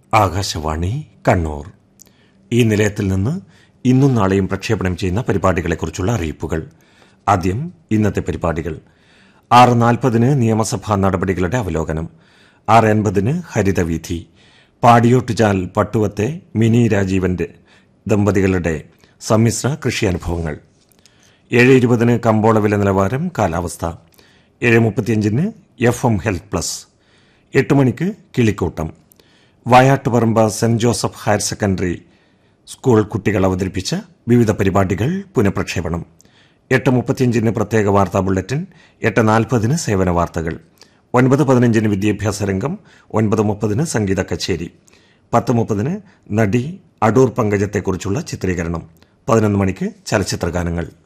ആകാശവാണി കണ്ണൂർ ഈ നിലയത്തിൽ നിന്ന് ഇന്നും നാളെയും പ്രക്ഷേപണം ചെയ്യുന്ന പരിപാടികളെക്കുറിച്ചുള്ള അറിയിപ്പുകൾ ആദ്യം ഇന്നത്തെ പരിപാടികൾ ആറ് നാൽപ്പതിന് നിയമസഭാ നടപടികളുടെ അവലോകനം ആറ് എൺപതിന് ഹരിതവീഥി പാടിയോട്ടുചാൽ പട്ടുവത്തെ മിനി രാജീവന്റെ ദമ്പതികളുടെ സമ്മിശ്ര കൃഷി അനുഭവങ്ങൾ ഏഴ് ഇരുപതിന് കമ്പോള വില നിലവാരം കാലാവസ്ഥ ഏഴ് മുപ്പത്തിയഞ്ചിന് എഫ് എം ഹെൽത്ത് പ്ലസ് എട്ട് മണിക്ക് കിളിക്കൂട്ടം Vayattuparamba saint Joseph higher secondary school കുട്ടികൾ അവതരിപ്പിച്ച വിവിധ പരിപാടികൾ പുനഃപ്രക്ഷേപണം എട്ട് മുപ്പത്തിയഞ്ചിന് പ്രത്യേക വാർത്താ ബുള്ളറ്റിൻ എട്ട് നാൽപ്പതിന് സേവന വാർത്തകൾ ഒൻപത് പതിനഞ്ചിന് വിദ്യാഭ്യാസ രംഗം ഒൻപത് മുപ്പതിന് സംഗീത കച്ചേരി പത്ത് മുപ്പതിന് നടി അടൂർ പങ്കജത്തെക്കുറിച്ചുള്ള ചിത്രീകരണം പതിനൊന്ന് മണിക്ക് ചലച്ചിത്ര ഗാനങ്ങൾ